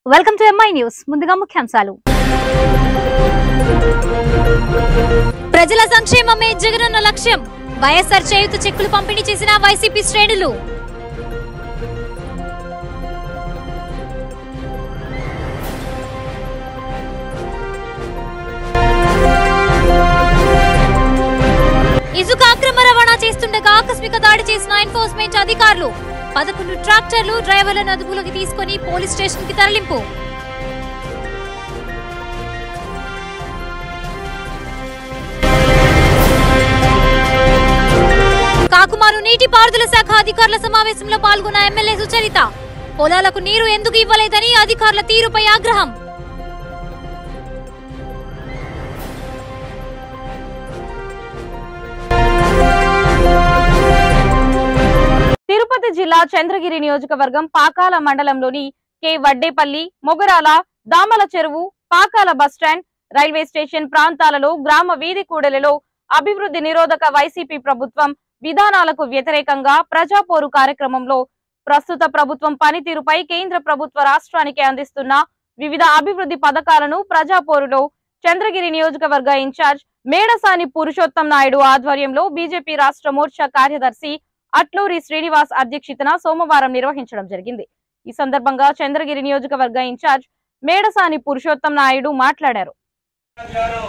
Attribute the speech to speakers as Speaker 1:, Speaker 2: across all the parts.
Speaker 1: Welcome to MI news ముందుగా ముఖ్యాంశాలు ప్రజల సంక్షేమమే జగనన్న లక్ష్యం వైఎస్ఆర్ చేయుత చెక్కులు పంపిణీ చేసిన వైసీపీ శ్రేణులు ఇసుక అక్రమ రవాణా చేస్తుండగా ఆకస్మిక దాడి చేసిన ఎన్ఫోర్స్మెంట్ అధికారులు పదకొండు ట్రాక్టర్లు డ్రైవర్లను అదుపులోకి తీసుకుని పోలీస్ స్టేషన్ కి తరలింపు కాకుమారు నీటి పారుదల శాఖ అధికారుల సమావేశంలో పాల్గొన్న ఎమ్మెల్యే సుచరిత పొలాలకు నీరు ఎందుకు ఇవ్వలేదని అధికారుల తీరుపై ఆగ్రహం
Speaker 2: తిరుపతి జిల్లా చంద్రగిరి నియోజకవర్గం పాకాల మండలంలోని కె వడ్డేపల్లి మొగరాల దామల చెరువు పాకాల బస్టాండ్ రైల్వే స్టేషన్ ప్రాంతాలలో గ్రామ వీధి కూడలిలో అభివృద్ధి నిరోధక వైసీపీ ప్రభుత్వం విధానాలకు వ్యతిరేకంగా ప్రజాపోరు కార్యక్రమంలో ప్రస్తుత ప్రభుత్వం పనితీరుపై కేంద్ర ప్రభుత్వ రాష్ట్రానికి అందిస్తున్న వివిధ అభివృద్ధి పథకాలను ప్రజాపోరులో చంద్రగిరి నియోజకవర్గ ఇన్ఛార్జ్ మేడసాని పురుషోత్తం నాయుడు ఆధ్వర్యంలో బీజేపీ రాష్ట్ర మోర్చా కార్యదర్శి అట్లూరి శ్రీనివాస్ అధ్యక్షతన సోమవారం నిర్వహించడం జరిగింది ఈ సందర్భంగా చంద్రగిరి నియోజకవర్గ ఇన్ఛార్జ్ మేడసాని పురుషోత్తం నాయుడు మాట్లాడారు
Speaker 3: గారు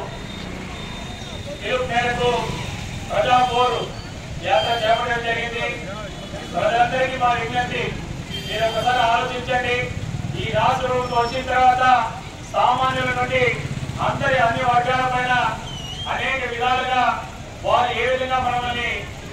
Speaker 3: పిలుపు మేరకు ప్రజా పోరు యాత్ర చేపట్టడం జరిగింది ప్రజలందరికీ మా విజ్ఞప్తి మీరు ఒకసారి ఆలోచించండి ఈ రాష్ట్ర ప్రభుత్వం వచ్చిన తర్వాత సామాన్యుల నుండి అందరి అన్ని వర్గాల పైన అనేక విధాలుగా వారు ఏ విధంగా మనల్ని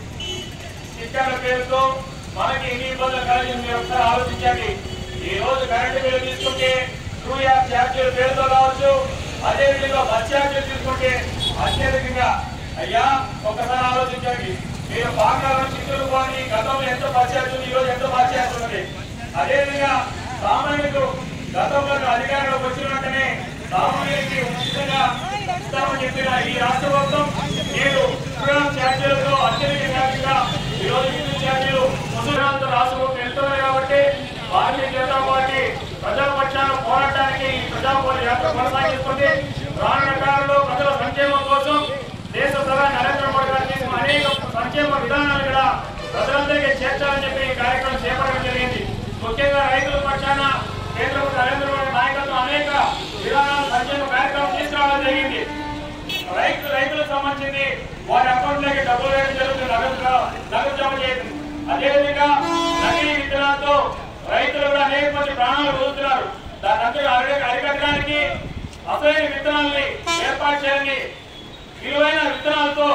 Speaker 3: శిక్షణ పేరుతో మనకి ఎన్ని ఇబ్బందులు కలిగింది మీరు ఒకసారి ఆలోచించండి ఈ రోజు కరెంటు బిల్లు తీసుకుంటే టూ యాప్ ఛార్జీల పేరుతో కావచ్చు అదే విధంగా బస్ ఛార్జీలు తీసుకుంటే అత్యధికంగా అయ్యా ఒకసారి ఆలోచించండి మీరు పాకాల చిత్తూరు పోని గతంలో ఎంత బస్ ఛార్జ్ ఉంది ఈ రోజు ఎంత బస్ ఛార్జ్ ఉన్నది అదే విధంగా సామాన్యులకు గతంలో అధికారంలోకి వచ్చిన వెంటనే సామాన్యులకి ఉచితంగా ఇస్తామని చెప్పిన ఈ రాష్ట్ర ప్రభుత్వం నేడు ఇస్రాయల్ ఛార్జీలతో అత్యధిక ఛార్జీగా ఈ రోజు విద్యుత్ ఛార్జీలు ముసలిరాలతో రాష్ట్ర ప్రభుత్వం వెళ్తున్నారు కాబట్టి భారతీయ జనతా పార్టీ ప్రజాపక్షాన పోరాటానికి ఈ ప్రజాపోరాట యాత్ర కొనసాగిస్తుంది రానున్న కాలంలో ప్రజల సంక్షేమం కోసం దేశ ప్రధాని నరేంద్ర మోడీ గారు చేసిన అనేక సంక్షేమ విధానాలు కూడా ప్రజలందరికీ చేర్చాలని చెప్పి ఈ కార్యక్రమం చేపట్టడం జరిగింది ముఖ్యంగా రైతుల పక్షాన కేంద్ర ప్రభుత్వ నరేంద్ర మోడీ నాయకత్వం అనేక విధానాలు సంక్షేమ కార్యక్రమం తీసుకురావడం జరిగింది రైతు రైతులకు సంబంధించింది వారి అకౌంట్ లోకి డబ్బులు వేయడం జరుగుతుంది నగదు నగదు జమ చేయడం అదేవిధంగా నకిలీ విత్తనాలతో రైతులు కూడా అనేక మంది ప్రాణాలు పొందుతున్నారు దాని అందరూ అరి- అరికట్టడానికి అసలైన విత్తనాలని ఏర్పాటు చేయాలని విలువైన విత్తనాలతో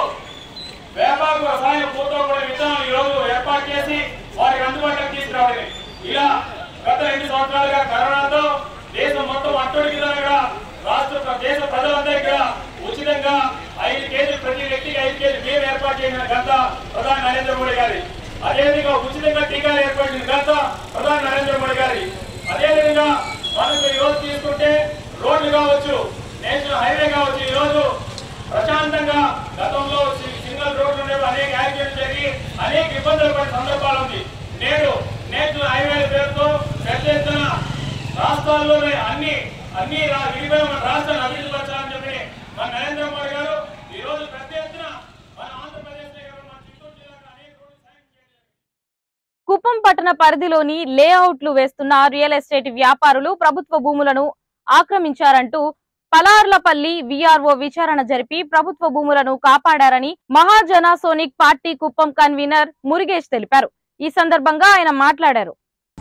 Speaker 3: వేపాకు రసాయన పూతో కూడా విత్తనాలు ఈ రోజు ఏర్పాటు చేసి వారికి అందుబాటులోకి తీసుకురావడమే ఇలా గత రెండు సంవత్సరాలుగా కరోనాతో దేశం మొత్తం అట్టడి విధాలుగా రాష్ట్ర ప్ర- దేశ ప్రజలందరికీ కూడా ఉచితంగా ఐదు కేజీలు ప్రతి వ్యక్తికి ఐదు కేజీలు బియ్యం ఏర్పాటు చేసిన ఘనత ప్రధాని నరేంద్ర మోడీ గారి అదేవిధంగా ఉచితంగా టీకాలు ఏర్పాటు చేసిన ఘనత ప్రధాని నరేంద్ర మోడీ గారి అదేవిధంగా మనకు ఈ రోజు తీసుకుంటే రోడ్లు కావచ్చు నేషనల్ హైవే కావచ్చు ఈ రోజు ప్రశాంతంగా గతంలో సి- సింగిల్ రోడ్లు ఉండేవి అనేక యాక్సిడెంట్ జరిగి అనేక ఇబ్బందులు పడిన సందర్భాలు ఉంది నేడు నేషనల్ హైవేల పేరుతో పెద్ద ఎత్తున రాష్ట్రాల్లోనే అన్ని అన్ని రా- విడిపోయిన మన రాష్ట్రాన్ని అభివృద్ధి పరచాలని చెప్పి మన నరేంద్ర మోడీ గారు ఈ రోజు పెద్ద ఎత్తున మన ఆంధ్రప్రదేశ్ మన చిత్తూరు జిల్లాకు అనేక రోడ్లు సాయం చేయడం
Speaker 2: కుప్పం పట్టణ పరిధిలోని లేఅవుట్లు వేస్తున్న రియల్ ఎస్టేట్ వ్యాపారులు ప్రభుత్వ భూములను ఆక్రమించారంటూ పలార్లపల్లి విఆర్ఓ విచారణ జరిపి ప్రభుత్వ భూములను కాపాడారని మహాజన సోనిక్ పార్టీ కుప్పం కన్వీనర్ మురుగేష్ తెలిపారు ఈ సందర్భంగా ఆయన మాట్లాడారు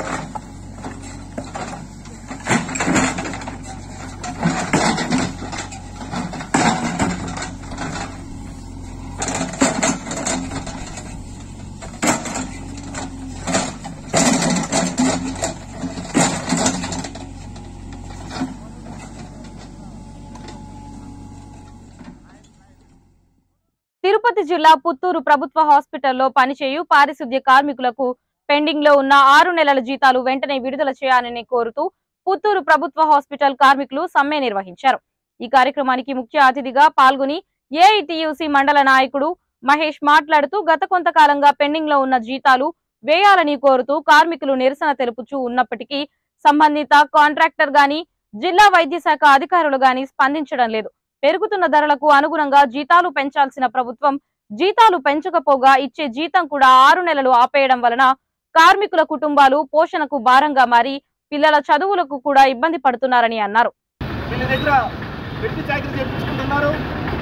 Speaker 2: తిరుపతి జిల్లా పుత్తూరు ప్రభుత్వ హాస్పిటల్లో పనిచేయు పారిశుద్ధ్య కార్మికులకు పెండింగ్ లో ఉన్న ఆరు నెలల జీతాలు వెంటనే విడుదల చేయాలని కోరుతూ పుత్తూరు ప్రభుత్వ హాస్పిటల్ కార్మికులు సమ్మె నిర్వహించారు ఈ కార్యక్రమానికి ముఖ్య అతిథిగా పాల్గొని ఏఐటియుసి మండల నాయకుడు మహేష్ మాట్లాడుతూ గత కొంతకాలంగా పెండింగ్ లో ఉన్న జీతాలు వేయాలని కోరుతూ కార్మికులు నిరసన తెలుపుచూ ఉన్నప్పటికీ సంబంధిత కాంట్రాక్టర్ గాని జిల్లా వైద్య శాఖ అధికారులు గాని స్పందించడం లేదు పెరుగుతున్న ధరలకు అనుగుణంగా జీతాలు పెంచాల్సిన ప్రభుత్వం జీతాలు పెంచకపోగా ఇచ్చే జీతం కూడా ఆరు నెలలు ఆపేయడం వలన కార్మికుల కుటుంబాలు పోషణకు భారంగా మారి పిల్లల చదువులకు కూడా ఇబ్బంది పడుతున్నారని అన్నారు
Speaker 4: వీళ్ళ దగ్గర పెట్టి చాకరీ చేయించుకుంటున్నారు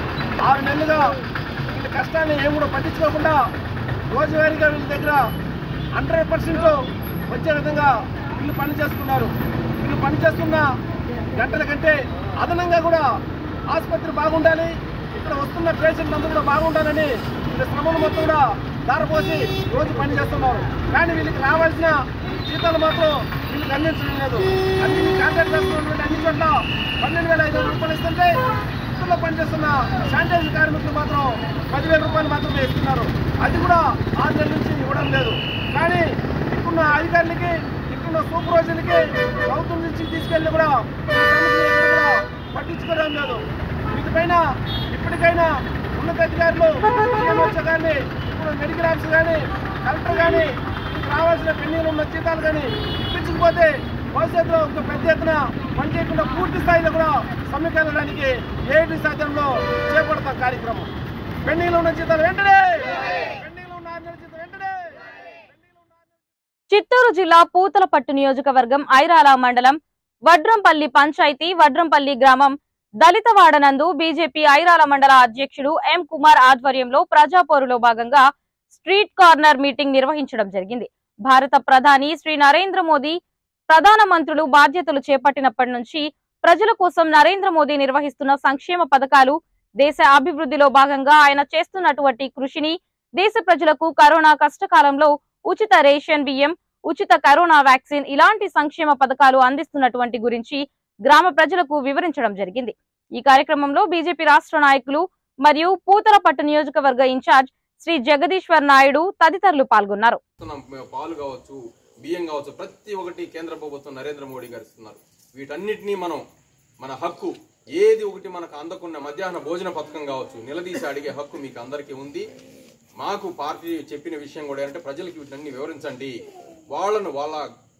Speaker 4: ఆరు నెలలుగా వీళ్ళ కష్టాన్ని ఏం కూడా పట్టించుకోకుండా రోజువారీగా వీళ్ళ దగ్గర హండ్రెడ్ పర్సెంట్ వచ్చే విధంగా వీళ్ళు పని చేసుకున్నారు వీళ్ళు పని చేస్తున్న గంటల కంటే అదనంగా కూడా ఆసుపత్రి బాగుండాలి ఇక్కడ వస్తున్న పేషెంట్లు అందరూ కూడా బాగుండాలని వీళ్ళ శ్రమను మొత్తం కూడా దారపోసి రోజు పని చేస్తున్నారు కానీ వీళ్ళకి రావాల్సిన జీతాలు మాత్రం వీళ్ళకి అందించడం లేదు అన్ని కాంట్రాక్ట్ చేస్తున్నటువంటి అన్ని చోట్ల పన్నెండు వేల ఐదు వందల రూపాయలు ఇస్తుంటే ఇంట్లో పనిచేస్తున్న శానిటైజర్ కార్మికులు మాత్రం పదివేల రూపాయలు మాత్రమే ఇస్తున్నారు అది కూడా ఆరు నెలల నుంచి ఇవ్వడం లేదు కానీ ఇక్కడున్న అధికారులకి ఇక్కడున్న సూపర్వైజర్లకి ప్రభుత్వం నుంచి తీసుకెళ్ళి కూడా ఈ సమస్యని ఎక్కడ కూడా పట్టించుకోవడం లేదు వీటిపైన ఇప్పటికైనా ఉన్నతాధికారులు సీఎంఓ కానీ ఇప్పుడు మెడికల్ ఆఫీసర్ కానీ కలెక్టర్ కానీ వీళ్ళకి రావాల్సిన పెండింగ్లో ఉన్న జీతాలు కానీ ఇప్పించకపోతే భవిష్యత్తులో ఇంకా పెద్ద ఎత్తున పనిచేయకుండా పూర్తి స్థాయిలో కూడా సమీకరించడానికి ఏఐటి సాధ్యంలో చేపడతాం కార్యక్రమం పెండింగ్లో ఉన్న జీతాలు వెంటనే పెండింగ్లో ఉన్న ఆరు నెలల జీతాలు వెంటనే పెండింగ్లో ఉన్న ఆరు నెలల
Speaker 2: చిత్తూరు జిల్లా పూతలపట్టు నియోజకవర్గం ఐరాల మండలం వడ్రంపల్లి పంచాయతీ వడ్రంపల్లి గ్రామం దళితవాడ నందు బీజేపీ ఐరాల మండల అధ్యక్షుడు ఎం కుమార్ ఆధ్వర్యంలో ప్రజాపోరులో భాగంగా స్ట్రీట్ కార్నర్ మీటింగ్ నిర్వహించడం జరిగింది భారత ప్రధాని శ్రీ నరేంద్ర మోదీ ప్రధాన మంత్రులు బాధ్యతలు చేపట్టినప్పటి నుంచి ప్రజల కోసం నరేంద్ర మోదీ నిర్వహిస్తున్న సంక్షేమ పథకాలు దేశ అభివృద్ధిలో భాగంగా ఆయన చేస్తున్నటువంటి కృషిని దేశ ప్రజలకు కరోనా కష్టకాలంలో ఉచిత రేషన్ బియ్యం ఉచిత కరోనా వ్యాక్సిన్ ఇలాంటి సంక్షేమ పథకాలు అందిస్తున్నటువంటి గురించి గ్రామ ప్రజలకు వివరించడం జరిగింది ఈ కార్యక్రమంలో బీజేపీ రాష్ట్ర నాయకులు మరియు పూతలపట్టు నియోజకవర్గ ఇన్ఛార్జ్ శ్రీ జగదీశ్వర్ నాయుడు తదితరులు పాల్గొన్నారు
Speaker 5: ఇస్తున్నాం. మేము పాలు కావచ్చు బియ్యం కావచ్చు ప్రతి ఒక్కటి కేంద్ర ప్రభుత్వం నరేంద్ర మోడీ గారు ఇస్తున్నారు వీటన్నిటినీ మనం మన హక్కు ఏది ఒకటి మనకు అందకున్న మధ్యాహ్న భోజన పథకం కావచ్చు నిలదీసి అడిగే హక్కు మీకు అందరికీ ఉంది మాకు పార్టీ చెప్పిన విషయం కూడా ఏంటంటే ప్రజలకు వీటన్ని వివరించండి వాళ్ళను వాళ్ళ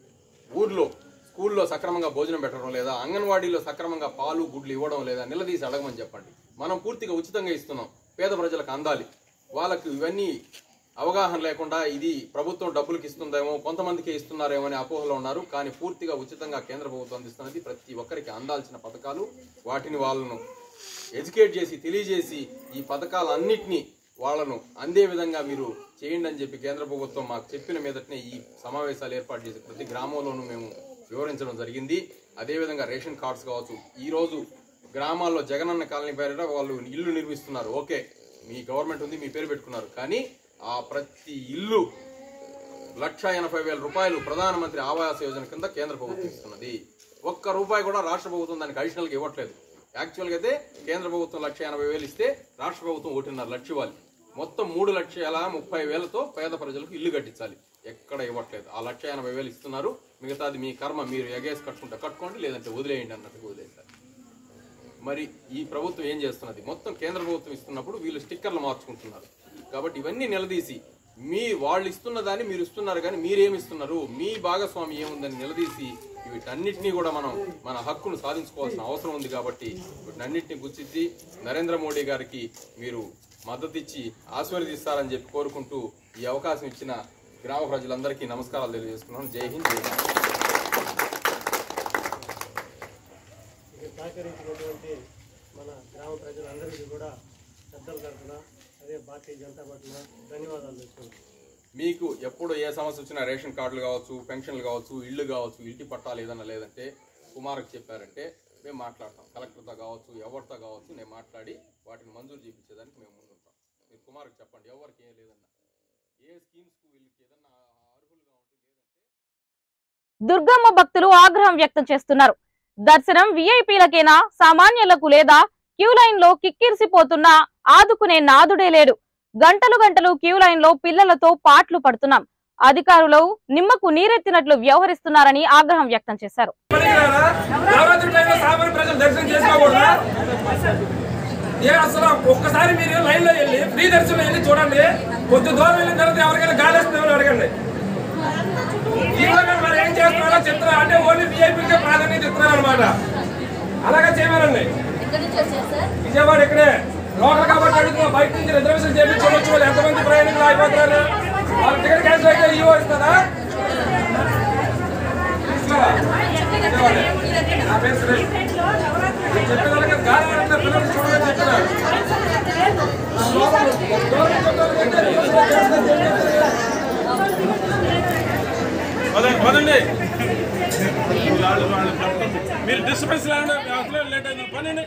Speaker 5: ఊర్లో స్కూల్లో సక్రమంగా భోజనం పెట్టడం లేదా అంగన్వాడీలో సక్రమంగా పాలు గుడ్లు ఇవ్వడం లేదా నిలదీసి అడగమని చెప్పండి మనం పూర్తిగా ఉచితంగా ఇస్తున్నాం పేద ప్రజలకు అందాలి వాళ్ళకు ఇవన్నీ అవగాహన లేకుండా ఇది ప్రభుత్వం డబ్బులకి ఇస్తుందేమో కొంతమందికి ఇస్తున్నారేమో అనే అపోహలో ఉన్నారు కానీ పూర్తిగా ఉచితంగా కేంద్ర ప్రభుత్వం అందిస్తున్నది ప్రతి ఒక్కరికి అందాల్సిన పథకాలు వాటిని వాళ్ళను ఎడ్యుకేట్ చేసి తెలియజేసి ఈ పథకాలన్నింటినీ వాళ్ళను అందే విధంగా మీరు చేయండి అని చెప్పి కేంద్ర ప్రభుత్వం మాకు చెప్పిన మీదటనే ఈ సమావేశాలు ఏర్పాటు చేసి ప్రతి గ్రామంలోనూ మేము వివరించడం జరిగింది అదేవిధంగా రేషన్ కార్డ్స్ కావచ్చు ఈ రోజు గ్రామాల్లో జగనన్న కాలనీ పేరిట వాళ్ళు ఇల్లు నిర్మిస్తున్నారు ఓకే మీ గవర్నమెంట్ ఉంది మీ పేరు పెట్టుకున్నారు కానీ ఆ ప్రతి ఇల్లు లక్ష ఎనభై వేల రూపాయలు ప్రధానమంత్రి ఆవాస్ యోజన కింద కేంద్ర ప్రభుత్వం ఇస్తున్నది ఒక్క రూపాయి కూడా రాష్ట్ర ప్రభుత్వం దానికి అడిషనల్గా ఇవ్వట్లేదు యాక్చువల్గా అయితే కేంద్ర ప్రభుత్వం లక్ష ఎనభై వేలు ఇస్తే రాష్ట్ర ప్రభుత్వం ఒకటిన్నర లక్ష ఇవ్వాలి మొత్తం మూడు లక్షల ముప్పై వేలతో పేద ప్రజలకు ఇల్లు కట్టించాలి ఎక్కడ ఇవ్వట్లేదు ఆ లక్ష ఎనభై వేలు ఇస్తున్నారు మిగతాది మీ కర్మ మీరు ఎగేసి కట్టుకుంటే కట్టుకోండి లేదంటే వదిలేయండి అన్నట్టుగా వదిలేస్తారు మరి ఈ ప్రభుత్వం ఏం చేస్తున్నది మొత్తం కేంద్ర ప్రభుత్వం ఇస్తున్నప్పుడు వీళ్ళు స్టిక్కర్లు మార్చుకుంటున్నారు కాబట్టి ఇవన్నీ నిలదీసి మీ వాళ్ళు ఇస్తున్న దాన్ని మీరు ఇస్తున్నారు కానీ మీరేమి ఇస్తున్నారు మీ భాగస్వామి ఏముందని నిలదీసి వీటన్నిటినీ కూడా మనం మన హక్కును సాధించుకోవాల్సిన అవసరం ఉంది కాబట్టి వీటన్నిటిని గుర్తించి నరేంద్ర మోడీ గారికి మీరు మద్దతు ఇచ్చి ఆశీర్వదిస్తారని చెప్పి కోరుకుంటూ ఈ అవకాశం ఇచ్చిన గ్రామ ప్రజలందరికీ నమస్కారాలు తెలియజేసుకున్నాను జై హింద్ జై భారత్
Speaker 6: సహకరించినటువంటి మన గ్రామ ప్రజలందరికీ కూడా పెద్దల తరఫున అదే భారతీయ జనతా పార్టీ ధన్యవాదాలు తెలుసుకుంటున్నాను
Speaker 5: మీకు ఎప్పుడు ఏ సమస్య వచ్చినా రేషన్ కార్డులు కావచ్చు పెన్షన్లు కావచ్చు ఇల్లు కావచ్చు ఇంటి పట్టాలు ఏదైనా లేదంటే కుమార్కి చెప్పారంటే మేము మాట్లాడతాం కలెక్టర్తో కావచ్చు ఎవరితో కావచ్చు నేను మాట్లాడి వాటిని మంజూరు చేయించేదానికి మేము ముందుంటాం మీరు కుమార్కి చెప్పండి ఎవరికి ఏం లేదన్నా ఏ స్కీమ్స్కు వీళ్ళకి ఏదన్నా అర్హులుగా ఉండి లేదంటే
Speaker 2: దుర్గమ్మ భక్తులు ఆగ్రహం వ్యక్తం చేస్తున్నారు దర్శనం విఐపీలకేనా సామాన్యులకు లేదా క్యూ లైన్ లో కిక్కిరిసిపోతున్నా ఆదుకునే నాదుడే లేడు గంటలు గంటలు క్యూ లైన్ లో పిల్లలతో పాట్లు పడుతున్నాం అధికారులు నిమ్మకు నీరెత్తినట్లు వ్యవహరిస్తున్నారని ఆగ్రహం వ్యక్తం చేశారు
Speaker 7: నవరాత్రి టైంలో సామాన్య ప్రజలు దర్శనం చేసుకోకూడదా ఏ అసలు ఒక్కసారి మీరు లైన్ లో వెళ్ళి ఫ్రీ దర్శనం వెళ్ళి చూడండి కొద్ది దూరం వెళ్ళిన తర్వాత ఎవరికైనా గాలి వస్తుందో అడగండి ఈ రోజు మరి ఏం చేస్తున్నారో చెప్తారా అంటే ఓన్లీ చెప్తున్నారు అనమాట అలాగే చేయమనండి
Speaker 8: ఎక్కడి నుంచి వచ్చారు సార్
Speaker 7: విజయవాడ ఇక్కడే లోకల్ కాబట్టి అడుగుతున్నా బయట నుంచి రిజర్వేషన్ చేయించుకోవచ్చు వాళ్ళు ఎంతమంది ప్రయాణికులు అయిపోతున్నారు వాళ్ళ టికెట్ క్యాన్సిల్ అయితే ఈవో ఇస్తారా ఇస్తారా? విజయవాడ. నా పేరు సురేష్. నేను చెప్పిన వాళ్ళకి గాలి పడుతున్న పిల్లలు చూడమని చెప్తున్నా.
Speaker 9: పదండి పదండి వాళ్ళు వాళ్ళు చెప్పండి. మీరు డిస్టర్బెన్స్ లేకుండా అసలే లేట్ అయింది పనండి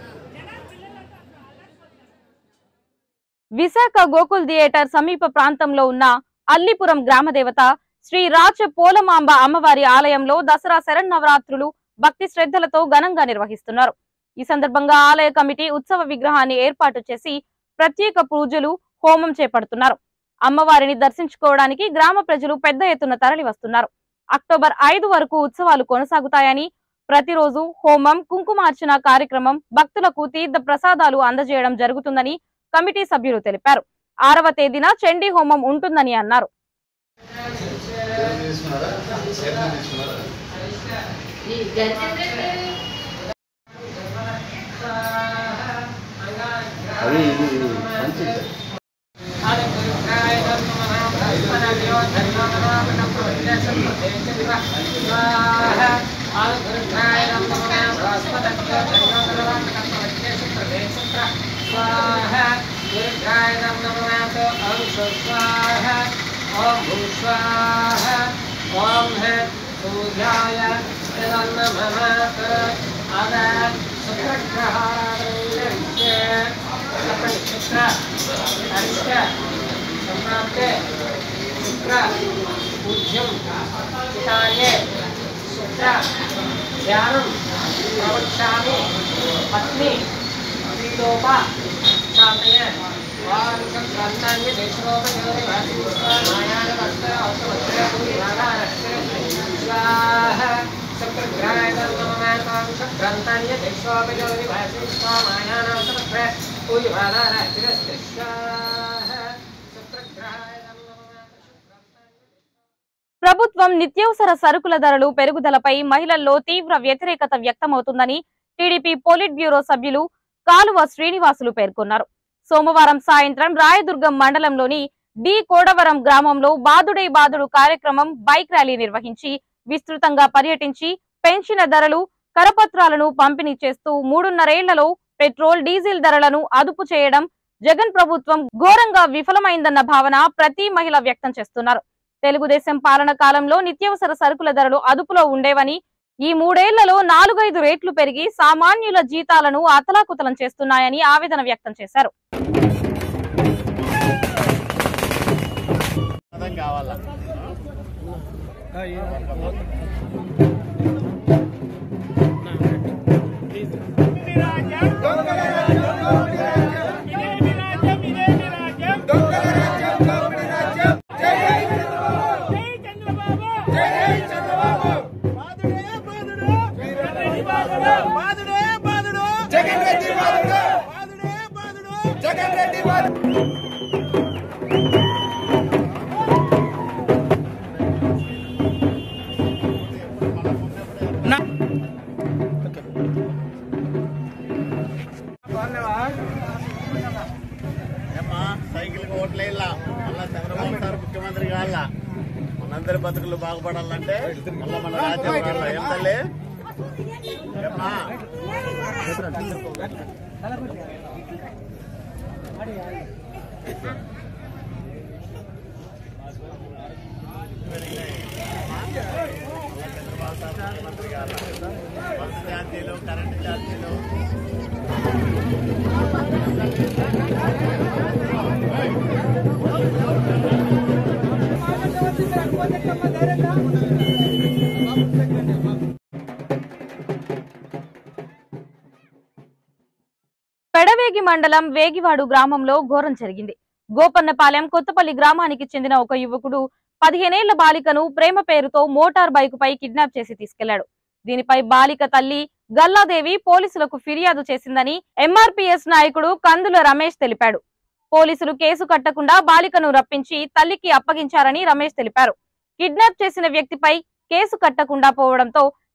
Speaker 2: విశాఖ గోకుల్ థియేటర్ సమీప ప్రాంతంలో ఉన్న అల్లిపురం గ్రామదేవత శ్రీ రాచ పోలమాంబ అమ్మవారి ఆలయంలో దసరా శరన్నవరాత్రులు భక్తి శ్రద్ధలతో ఘనంగా నిర్వహిస్తున్నారు ఈ సందర్భంగా ఆలయ కమిటీ ఉత్సవ విగ్రహాన్ని ఏర్పాటు చేసి ప్రత్యేక పూజలు హోమం చేపడుతున్నారు అమ్మవారిని దర్శించుకోవడానికి గ్రామ ప్రజలు పెద్ద ఎత్తున తరలి వస్తున్నారు అక్టోబర్ ఐదు వరకు ఉత్సవాలు కొనసాగుతాయని ప్రతిరోజు హోమం కుంకుమార్చన కార్యక్రమం భక్తులకు తీర్థ ప్రసాదాలు అందజేయడం జరుగుతుందని కమిటీ సభ్యులు తెలిపారు ఆరవ తేదీన చండీ హోమం ఉంటుందని అన్నారు ప్రభుత్వం నిత్యావసర సరుకుల ధరలు పెరుగుదలపై మహిళల్లో తీవ్ర వ్యతిరేకత వ్యక్తమవుతుందని టీడీపీ పోలిట్ బ్యూరో సభ్యులు కాలువ శ్రీనివాసులు పేర్కొన్నారు సోమవారం సాయంత్రం రాయదుర్గం మండలంలోని డి కోడవరం గ్రామంలో బాదుడై బాదుడు కార్యక్రమం బైక్ ర్యాలీ నిర్వహించి విస్తృతంగా పర్యటించి పెంచిన ధరలు కరపత్రాలను పంపిణీ చేస్తూ మూడున్నరేళ్లలో పెట్రోల్ డీజిల్ ధరలను అదుపు చేయడం జగన్ ప్రభుత్వం ఘోరంగా విఫలమైందన్న భావన ప్రతి మహిళ వ్యక్తం చేస్తున్నారు తెలుగుదేశం పాలన కాలంలో నిత్యావసర సరుకుల ధరలు అదుపులో ఉండేవని ఈ మూడేళ్లలో నాలుగైదు రేట్లు పెరిగి సామాన్యుల జీతాలను అతలాకుతలం చేస్తున్నాయని ఆవేదన వ్యక్తం చేశారు
Speaker 10: ఏమ్మా సైకిల్కి ఓట్లేలా మళ్ళా చంద్రబాబు సార్ ముఖ్యమంత్రి కావాలా మనందరి బతుకులు బాగుపడాలంటే మళ్ళా మన రాజ్యం రావాలా ఏం తల్లి ఏమ్మా చంద్రబాబు సార్ ముఖ్యమంత్రి కావాలా బస్సు ఛార్జీలు కరెంటు ఛార్జీలు
Speaker 2: పెడవేగి మండలం వేగివాడు గ్రామంలో ఘోరం జరిగింది గోపన్నపాలెం కొత్తపల్లి గ్రామానికి చెందిన ఒక యువకుడు పదిహేనేళ్ల బాలికను ప్రేమ పేరుతో మోటార్ బైక్ పై కిడ్నాప్ చేసి తీసుకెళ్లాడు దీనిపై బాలిక తల్లి గల్లాదేవి పోలీసులకు ఫిర్యాదు చేసిందని ఎంఆర్పీఎస్ నాయకుడు కందుల రమేష్ తెలిపాడు పోలీసులు కేసు కట్టకుండా బాలికను రప్పించి తల్లికి అప్పగించారని రమేష్ తెలిపారు కిడ్నాప్ చేసిన వ్యక్తిపై కేసు కట్టకుండా పోవడంతో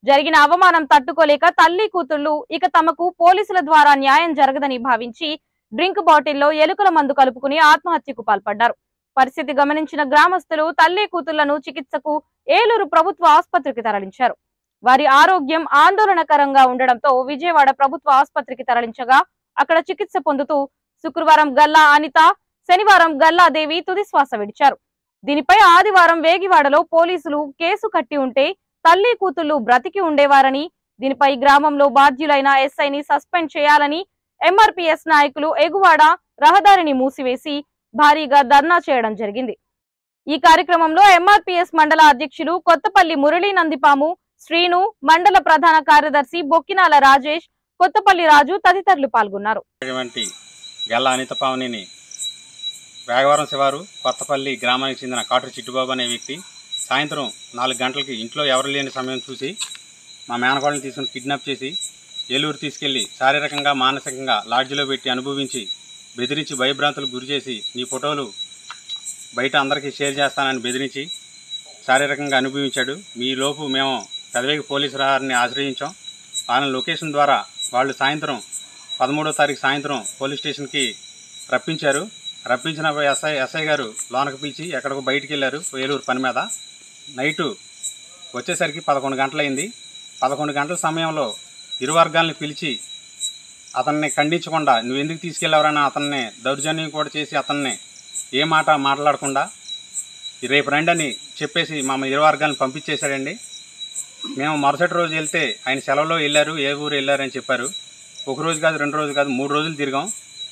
Speaker 2: జరిగిన అవమానం తట్టుకోలేక తల్లి కూతుళ్లు ఇక తమకు పోలీసుల ద్వారా న్యాయం జరగదని భావించి డ్రింక్ బాటిల్లో ఎలుకల మందు కలుపుకుని ఆత్మహత్యకు పాల్పడ్డారు పరిస్థితి గమనించిన గ్రామస్తులు తల్లి కూతుళ్లను చికిత్సకు ఏలూరు ప్రభుత్వ ఆసుపత్రికి తరలించారు వారి ఆరోగ్యం ఆందోళనకరంగా ఉండడంతో విజయవాడ ప్రభుత్వ ఆసుపత్రికి తరలించగా అక్కడ చికిత్స పొందుతూ శుక్రవారం గల్లా అనిత శనివారం గల్లాదేవి తుది శ్వాస విడిచారు దీనిపై ఆదివారం వేగివాడలో పోలీసులు కేసు కట్టి ఉంటే తల్లి కూతుళ్లు బ్రతికి ఉండేవారని దీనిపై గ్రామంలో బాధ్యులైన ఎస్ఐని సస్పెండ్ చేయాలని ఎంఆర్పీఎస్ నాయకులు ఎగువాడ రహదారిని మూసివేసి భారీగా ధర్నా చేయడం జరిగింది ఈ కార్యక్రమంలో ఎంఆర్పీఎస్ మండల అధ్యక్షులు కొత్తపల్లి మురళీ నందిపాము శ్రీను మండల ప్రధాన కార్యదర్శి బొక్కినాల రాజేష్ కొత్తపల్లి రాజు తదితరులు పాల్గొన్నారు
Speaker 8: అటువంటి గెల్ల అనిత పావనిని వేగవరం శివారు కొత్తపల్లి గ్రామానికి చెందిన కాటూరు చిట్టుబాబు అనే వ్యక్తి సాయంత్రం నాలుగు గంటలకి ఇంట్లో ఎవరు లేని సమయం చూసి మా మేనకోడని తీసుకుని కిడ్నాప్ చేసి ఏలూరు తీసుకెళ్లి శారీరకంగా మానసికంగా లాడ్జిలో పెట్టి అనుభవించి బెదిరించి భయభ్రాంతులకు గురి చేసి నీ ఫోటోలు బయట అందరికీ షేర్ చేస్తానని బెదిరించి శారీరకంగా అనుభవించాడు మీ లోపు మేము పెదవేగి పోలీసు వారిని ఆశ్రయించాం ఆయన లొకేషన్ ద్వారా వాళ్ళు సాయంత్రం పదమూడో తారీఖు సాయంత్రం పోలీస్ స్టేషన్కి రప్పించారు రప్పించిన ఎస్ఐ ఎస్ఐ గారు లోనకి పిలిచి ఎక్కడికో బయటికి వెళ్ళారు ఏలూరు పని మీద నైటు వచ్చేసరికి పదకొండు గంటలైంది పదకొండు గంటల సమయంలో ఇరు వర్గాలను పిలిచి అతన్ని ఖండించకుండా నువ్వు ఎందుకు తీసుకెళ్ళావరని అతన్ని దౌర్జన్యం కూడా చేసి అతన్ని ఏ మాట మాట్లాడకుండా రేపు రండి అని చెప్పేసి మా ఇరు వర్గాలను పంపించేశాడండి మేము మరుసటి రోజు వెళ్తే ఆయన సెలవులో వెళ్ళారు ఏ ఊరు వెళ్ళారు అని చెప్పారు ఒక రోజు కాదు రెండు రోజులు కాదు మూడు రోజులు తిరిగాం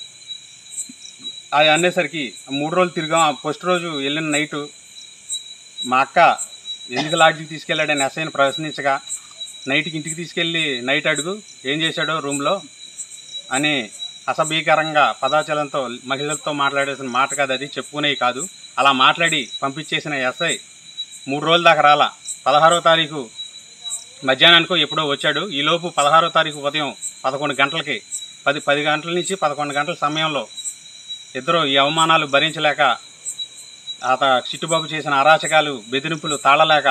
Speaker 8: అది అనేసరికి మూడు రోజులు తిరిగాం ఆ ఫస్ట్ రోజు వెళ్ళిన నైటు మా అక్క ఎందుకు లాడ్జికి తీసుకెళ్ళాడని ఎస్ఐని ప్రశ్నించగా నైట్కి ఇంటికి తీసుకెళ్ళి నైట్ అడుగు ఏం చేశాడో రూమ్లో అని అసభ్యకరంగా పదాచలంతో మహిళలతో మాట్లాడేసిన మాట కాదు అది చెప్పుకునేవి కాదు అలా మాట్లాడి పంపించేసిన ఎస్ఐ మూడు రోజుల దాకా రాలా పదహారో తారీఖు మధ్యాహ్నానికో ఎప్పుడో వచ్చాడు ఈలోపు పదహారో తారీఖు ఉదయం పదకొండు గంటలకి పది పది గంటల నుంచి పదకొండు గంటల సమయంలో ఇద్దరు ఈ అవమానాలు భరించలేక అత చిట్టుబాబు చేసిన అరాచకాలు బెదిరింపులు తాళలేక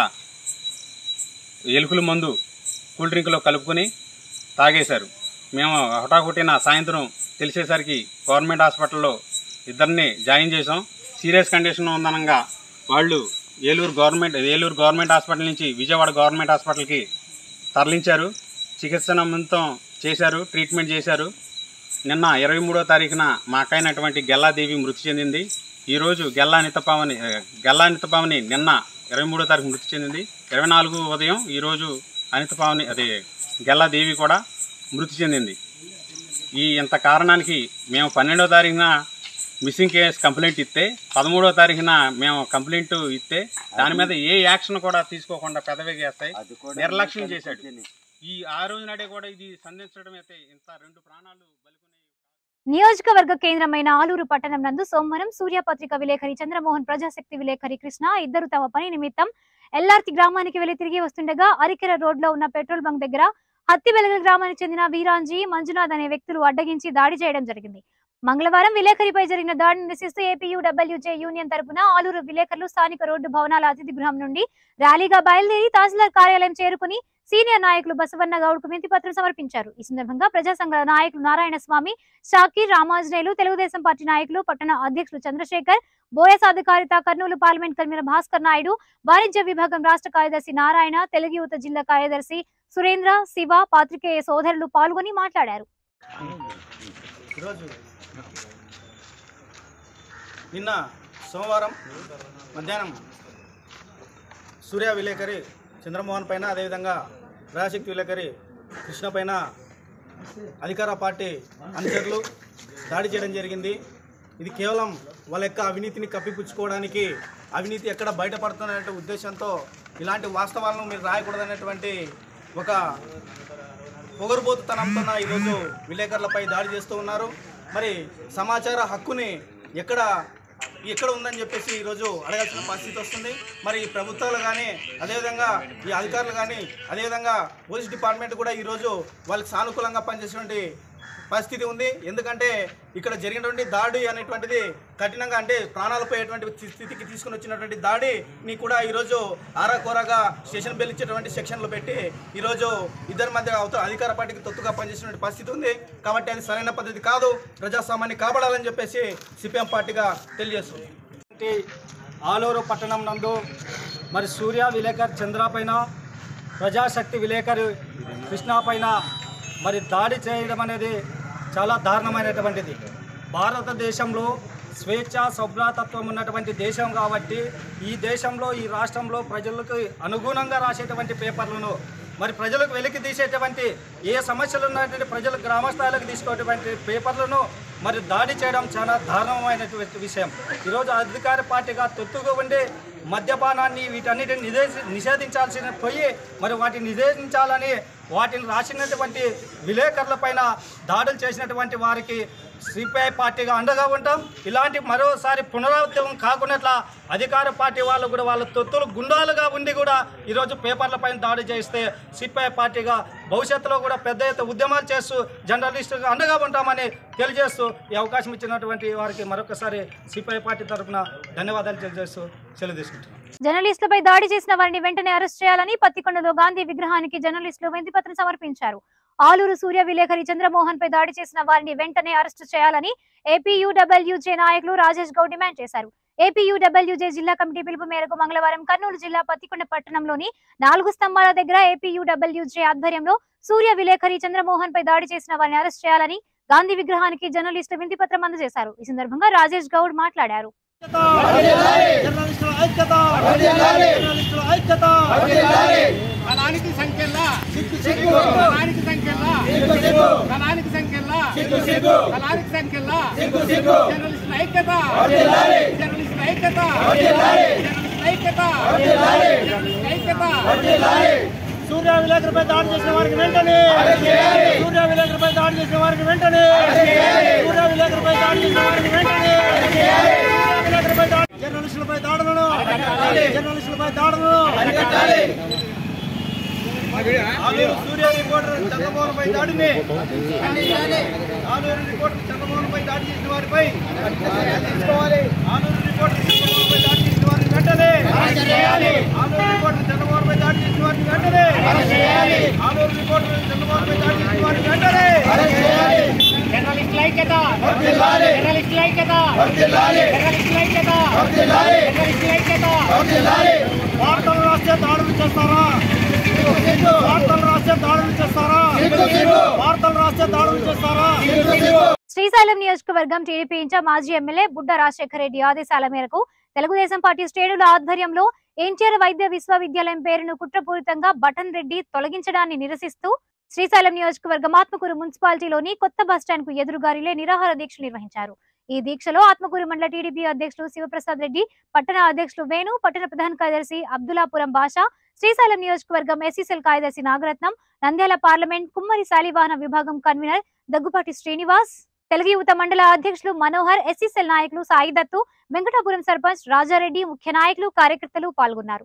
Speaker 8: ఎలుకల మందు కూల్ డ్రింక్లో కలుపుకొని తాగేశారు మేము హఠాహుటిన సాయంత్రం తెలిసేసరికి గవర్నమెంట్ హాస్పిటల్లో ఇద్దరిని జాయిన్ చేసాం సీరియస్ కండిషన్ ఉందనంగా వాళ్ళు Eluru government Eluru government hospital నుంచి విజయవాడ గవర్నమెంట్ హాస్పిటల్కి తరలించారు చికిత్స నిమిత్తం చేశారు ట్రీట్మెంట్ చేశారు నిన్న ఇరవై మూడో తారీఖున మా అక్క అయినటువంటి గెల్లాదేవి మృతి చెందింది ఈరోజు గెల్లా నితపావని ఆ, గెల్లా నితపావని నిన్న ఇరవై మూడో తారీఖు మృతి చెందింది ఇరవై నాలుగు ఉదయం ఈరోజు అనితపావని అదే గెల్లాదేవి కూడా మృతి చెందింది ఈ ఇంత కారణానికి మేము పన్నెండో తారీఖున మిస్సింగ్ కేస్ కంప్లైంట్ ఇస్తే పదమూడో తారీఖున మేము కంప్లైంట్ ఇస్తే దాని మీద ఏ యాక్షన్ కూడా తీసుకోకుండా పెదవేగేస్తాయి నిర్లక్ష్యం చేశాడు ఈ ఆ రోజు నాడే కూడా ఇది సంధించడం అయితే ఇంత రెండు ప్రాణాలు బలికొనే
Speaker 1: నియోజకవర్గ కేంద్రమైన ఆలూరు పట్టణం నందు సోమవారం సూర్యపత్రిక విలేకరి చంద్రమోహన్ ప్రజాశక్తి విలేకరి కృష్ణ ఇద్దరు తమ పని నిమిత్తం ఎల్లార్తి గ్రామానికి వెళ్లి తిరిగి వస్తుండగా అరికెర రోడ్ లో ఉన్న పెట్రోల్ బంక్ దగ్గర హత్తి వెలగల గ్రామానికి చెందిన వీరాంజీ మంజునాథ్ అనే వ్యక్తులు అడ్డగించి దాడి చేయడం జరిగింది మంగళవారం విలేకరిపై జరిగిన దాడిని నిరసిస్తూ ఏపీయూడబ్ల్యూజే యూనియన్ తరపున ఆలూరు విలేకరులు స్థానిక రోడ్డు భవనాల అతిథి గృహం నుండి ర్యాలీగా బయలుదేరి తహసీల్దార్ కార్యాలయం చేరుకుని సీనియర్ నాయకులు బసవన్న గౌడ్కు వినతి పత్రం సమర్పించారు ఈ సందర్భంగా ప్రజా సంఘాల నాయకులు నారాయణ స్వామి షాకీర్ రామాంజనేయులు తెలుగుదేశం పార్టీ నాయకులు పట్టణ అధ్యక్షులు చంద్రశేఖర్ బోయ సాధికారిత కర్నూలు పార్లమెంట్ కన్వీనర్ భాస్కర్ నాయుడు వాణిజ్య విభాగం రాష్ట్ర కార్యదర్శి నారాయణ తెలుగు యువత జిల్లా కార్యదర్శి సురేంద్ర శివ పాత్రికేయ సోదరులు పాల్గొని మాట్లాడారు
Speaker 4: ఈరోజు నిన్న సోమవారం మధ్యాహ్నం సూర్య విలేకరి చంద్రమోహన్ పైన అదేవిధంగా ప్రజాశక్తి విలేకరి కృష్ణ పైన అధికార పార్టీ అనుచరులు దాడి చేయడం జరిగింది ఇది కేవలం వాళ్ళ యొక్క అవినీతిని కప్పిపుచ్చుకోవడానికి అవినీతి ఎక్కడ బయటపడుతున్న ఉద్దేశంతో ఇలాంటి వాస్తవాలను మీరు రాయకూడదనేటువంటి ఒక పొగరుబోతుతనంతో ఈరోజు విలేకరులపై దాడి చేస్తూ ఉన్నారు మరి సమాచార హక్కుని ఎక్కడ ఎక్కడ ఉందని చెప్పేసి ఈరోజు అడగాల్సిన పరిస్థితి వస్తుంది మరి ఈ ప్రభుత్వాలు కానీ అదేవిధంగా ఈ అధికారులు కానీ అదేవిధంగా పోలీస్ డిపార్ట్మెంట్ కూడా ఈరోజు వాళ్ళకి సానుకూలంగా పనిచేసేటువంటి
Speaker 11: పరిస్థితి ఉంది ఎందుకంటే ఇక్కడ జరిగినటువంటి దాడి అనేటువంటిది కఠినంగా అంటే ప్రాణాలు పోయేటువంటి స్థి- స్థితికి తీసుకుని వచ్చినటువంటి దాడిని కూడా ఈరోజు ఆరాకోరాగా స్టేషన్ బెల్ ఇచ్చేటువంటి సెక్షన్లు పెట్టి ఈరోజు ఇద్దరి మధ్య అవతల అధికార పార్టీకి తొత్తుగా పనిచేసినటువంటి పరిస్థితి ఉంది కాబట్టి అది సరైన పద్ధతి కాదు ప్రజాస్వామ్యాన్ని కాపాడాలని చెప్పేసి సిపిఎం పార్టీగా తెలియజేస్తుంది
Speaker 12: ఆలూరు పట్టణం నందు మరి సూర్య విలేకర్ చంద్ర పైన ప్రజాశక్తి విలేకరు కృష్ణ పైన మరి దాడి చేయడం అనేది చాలా దారుణమైనటువంటిది భారతదేశంలో స్వేచ్ఛ సౌభ్రాతత్వం ఉన్నటువంటి దేశం కాబట్టి ఈ దేశంలో ఈ రాష్ట్రంలో ప్రజలకు అనుగుణంగా రాసేటువంటి పేపర్లను మరి ప్రజలకు వెలికి తీసేటువంటి ఏ సమస్యలు ఉన్నటువంటి ప్రజలు గ్రామ స్థాయిలకు తీసుకోవటువంటి పేపర్లను మరి దాడి చేయడం చాలా దారుణమైనటువంటి విషయం ఈరోజు అధికార పార్టీగా తొత్తుగా ఉండి మద్యపానాన్ని వీటన్నిటిని నిషేధి నిషేధించాల్సిన పోయి మరి వాటిని నిషేధించాలని వాటిని రాసినటువంటి విలేకరులపైన దాడులు చేసినటువంటి వారికి సిపిఐ పార్టీగా అండగా ఉంటాం ఇలాంటి మరోసారి పునరావృతం కాకుండా అధికార పార్టీ వాళ్ళు కూడా వాళ్ళ తొత్తులు గుండాలుగా ఉండి కూడా ఈరోజు పేపర్లపైన దాడి చేస్తే సిపిఐ పార్టీగా భవిష్యత్తులో కూడా పెద్ద ఎత్తున ఉద్యమాలు చేస్తూ జర్నలిస్టుగా అండగా ఉంటామని తెలియజేస్తూ ఈ అవకాశం ఇచ్చినటువంటి వారికి మరొకసారి సిపిఐ పార్టీ తరఫున ధన్యవాదాలు తెలియజేస్తూ సెలవు తీసుకుంటున్నాను
Speaker 1: జర్నలిస్టులపై దాడి చేసిన వారిని వెంటనే అరెస్ట్ చేయాలని పత్తికొండలో గాంధీ విగ్రహానికి జర్నలిస్టులు వినతిపత్రం సమర్పించారు ఆలూరు సూర్య విలేకరి చంద్రమోహన్ పై దాడి చేసిన వారిని వెంటనే అరెస్టు చేయాలని ఏపీయూడబ్ల్యూజే నాయకులు రాజేష్ గౌడ్ డిమాండ్ చేశారు ఏపీయూడబ్ల్యూజే జిల్లా కమిటీ పిలుపు మేరకు మంగళవారం కర్నూలు జిల్లా పత్తికొండ పట్టణంలోని నాలుగు స్తంభాల దగ్గర ఏపీయూడబ్ల్యూజే ఆధ్వర్యంలో సూర్య విలేకరి చంద్రమోహన్ పై దాడి చేసిన వారిని అరెస్ట్ చేయాలని గాంధీ విగ్రహానికి జర్నలిస్టులు వినతిపత్రం అందజేశారు ఈ సందర్భంగా రాజేష్ గౌడ్ మాట్లాడారు
Speaker 4: జర్నలిస్టుల ఐక్యత జర్నలిస్టుల ఐక్యత కళానికి సంఖ్యలా కళానికి సంఖ్యలా కళానికి సంఖ్యలా కళానికి సంఖ్యలా జర్నలిస్టుల ఐక్యత జర్నలిస్టుల ఐక్యత జర్నలిస్టుల ఐక్యత జర్నలిస్టుల ఐక్యత సూర్య విలేకరుపై దాడి చేసిన వారికి వెంటనే సూర్య విలేకరుపై దాడి చేసిన వారికి వెంటనే సూర్య విలేకరుపై దాడి చేసిన వారికి వెంటనే విలేకరుపై దాడి జర్నలిస్టులపై దాడులను జర్నలిస్టులపై దాడులను ఆలూరు సూర్య రిపోర్టర్ చంద్రమోహన్పై దాడిని ఆలూరు రిపోర్టర్ చంద్రమోహన్పై దాడి చేసిన వారిపై తీసుకోవాలి ఆలూరు రిపోర్టర్ చంద్రమోహన్పై దాడి చేసిన వారిని వెంటనే ఆలూరు రిపోర్టర్ చంద్రమోహన్పై దాడి చేసిన వారిని వెంటనే ఆలూరు రిపోర్టర్ చంద్రమోహన్పై దాడి చేసిన వారిని వెంటనే జర్నలిస్టుల ఐక్యత జర్నలిస్టుల ఐక్యత జర్నలిస్టుల ఐక్యత జర్నలిస్టుల ఐక్యత వార్తలు రాస్తే దాడులు చేస్తారా వార్తలు రాస్తే దాడులు చేస్తారా వార్తలు రాస్తే దాడులు చేస్తారా
Speaker 1: శ్రీశైలం నియోజకవర్గం టీడీపీ ఇన్ఛార్జ్ మాజీ ఎమ్మెల్యే బుడ్డ రాజశేఖర రెడ్డి ఆదేశాల మేరకు తెలుగుదేశం పార్టీ శ్రేణుల ఆధ్వర్యంలో ఎన్టీఆర్ వైద్య విశ్వవిద్యాలయం పేరును కుట్రపూరితంగా బటన్ రెడ్డి తొలగించడాన్ని నిరసిస్తూ శ్రీశైలం నియోజకవర్గం ఆత్మకూరు మున్సిపాలిటీలోని కొత్త బస్టాండ్ కు ఎదురుగా రిలే నిరాహార దీక్ష నిర్వహించారు ఈ దీక్షలో ఆత్మకూరు మండల టీడీపీ అధ్యక్షులు శివప్రసాద్ రెడ్డి పట్టణ అధ్యక్షులు వేణు పట్టణ ప్రధాన కార్యదర్శి అబ్దులాపురం భాష శ్రీశైలం నియోజకవర్గం ఎస్సీసెల్ కార్యదర్శి నాగరత్నం నంద్యాల పార్లమెంట్ కుమ్మరి శాలివాహన విభాగం కన్వీనర్ దగ్గుపాటి శ్రీనివాస్ తెలుగు యువత మండల అధ్యక్షులు మనోహర్ ఎస్సీసెల్ నాయకులు సాయి దత్తు వెంకటాపురం సర్పంచ్ రాజారెడ్డి ముఖ్య నాయకులు కార్యకర్తలు పాల్గొన్నారు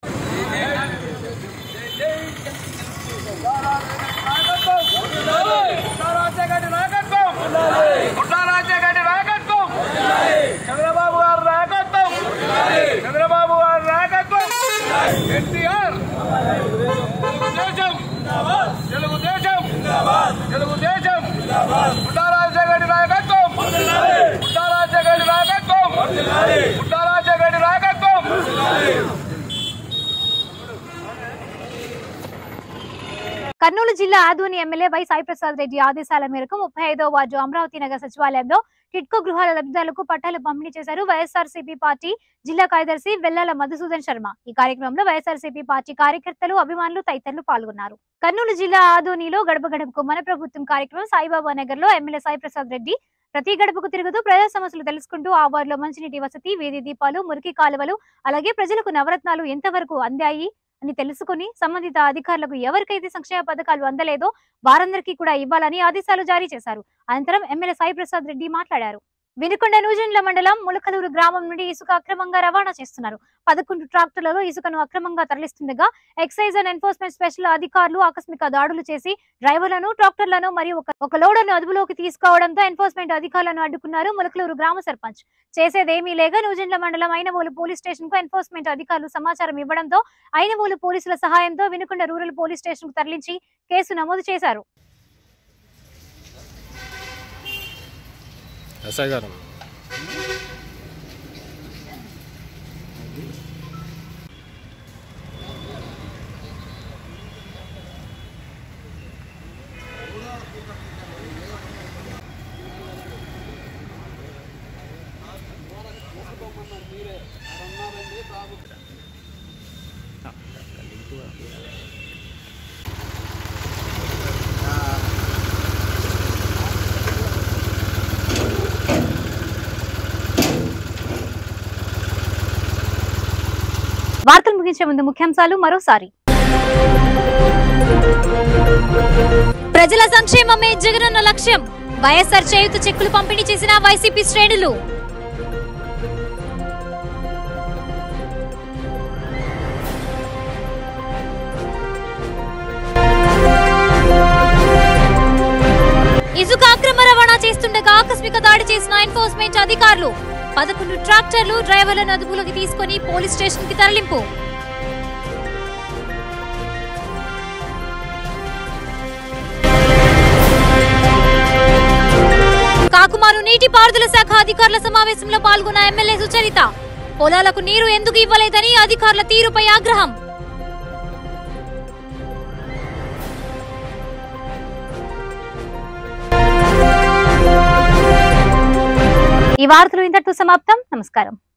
Speaker 7: చంద్రబాబు గారు నాయకత్వం చంద్రబాబు గారు నాయకత్వం ఎన్టీఆర్ తెలుగుదేశం తెలుగుదేశం తెలుగుదేశం పుట్టారాజగడ్డి నాయకత్వం పుట్టారాజగడ్డి నాయకత్వం పుట్టారాజగడ్డి నాయకత్వం
Speaker 1: కర్నూలు జిల్లా ఆదోని ఎమ్మెల్యే వై సాయిప్రసాద్ రెడ్డి ఆదేశాల మేరకు ముప్పై ఐదో వార్డు అమరావతి నగర్ సచివాలయంలో టిట్కో గృహాల లబ్ధిదారులకు పట్టాలు పంపిణీ చేశారు వైఎస్ఆర్సీపీ పార్టీ జిల్లా కార్యదర్శి వెల్లాల మధుసూదన్ శర్మ ఈ కార్యక్రమంలో వైఎస్ఆర్సీపీ పార్టీ కార్యకర్తలు అభిమానులు తదితరులు పాల్గొన్నారు కర్నూలు జిల్లా ఆదోనిలో గడప గడపకు మన ప్రభుత్వం కార్యక్రమం సాయిబాబా నగర్ లో ఎమ్మెల్యే సాయిప్రసాద్ రెడ్డి ప్రతి గడపకు తిరుగుతూ ప్రజా సమస్యలు తెలుసుకుంటూ ఆ వార్డులో మంచినీటి వసతి వీధి దీపాలు మురికి కాలువలు అలాగే ప్రజలకు నవరత్నాలు ఎంతవరకు అందాయి అని తెలుసుకుని సంబంధిత అధికారులకు ఎవరికైతే సంక్షేమ పథకాలు అందలేదో వారందరికీ కూడా ఇవ్వాలని ఆదేశాలు జారీ చేశారు అనంతరం ఎమ్మెల్యే సాయి ప్రసాద్ రెడ్డి మాట్లాడారు వినుకొండ నూజెండ్ల మండలం ములకలూరు గ్రామం నుండి ఇసుక అక్రమంగా రవాణా చేస్తున్నారు పదకొండు ట్రాక్టర్లలో ఇసుకను అక్రమంగా తరలిస్తుండగా ఎక్సైజ్ అండ్ ఎన్ఫోర్స్మెంట్ స్పెషల్ అధికారులు ఆకస్మిక దాడులు చేసి డ్రైవర్లను ట్రాక్టర్లను మరియు ఒక- ఒక లోడర్ను అదుపులోకి తీసుకోవడంతో ఎన్ఫోర్స్మెంట్ అధికారులను అడ్డుకున్నారు ములకలూరు గ్రామ సర్పంచ్ చేసేదేమీ లేక నూజెండ్ల మండలం ఐనవోలు పోలీస్ స్టేషన్ కు ఎన్ఫోర్స్మెంట్ అధికారులు సమాచారం ఇవ్వడంతో ఐనవోలు పోలీసుల సహాయంతో వినుకొండ రూరల్ పోలీస్ స్టేషన్ కు తరలించి కేసు నమోదు చేశారు
Speaker 13: ఎస్ఐ గారు
Speaker 1: వార్తలు ముగించే ముందు ముఖ్యాంశాలు మరోసారి ప్రజల సంక్షేమమే జగనన్న లక్ష్యం వైఎస్ఆర్ చేయుత చెక్కులు పంపిణీ చేసిన వైసీపీ శ్రేణులు ఇసుక అక్రమ రవాణా చేస్తుండగా ఆకస్మిక దాడి చేసిన ఎన్ఫోర్స్మెంట్ అధికారులు పదకొండు ట్రాక్టర్లు డ్రైవర్లను అదుపులోకి తీసుకొని పోలీస్ స్టేషన్ కి తరలింపు కాకుమారు నీటిపారుదల శాఖ అధికారుల సమావేశంలో పాల్గొన్న ఎమ్మెల్యే సుచరిత పొలాలకు నీరు ఎందుకు ఇవ్వలేదని అధికారుల తీరుపై ఆగ్రహం ఈ వార్తలు ఇంతటితో సమాప్తం నమస్కారం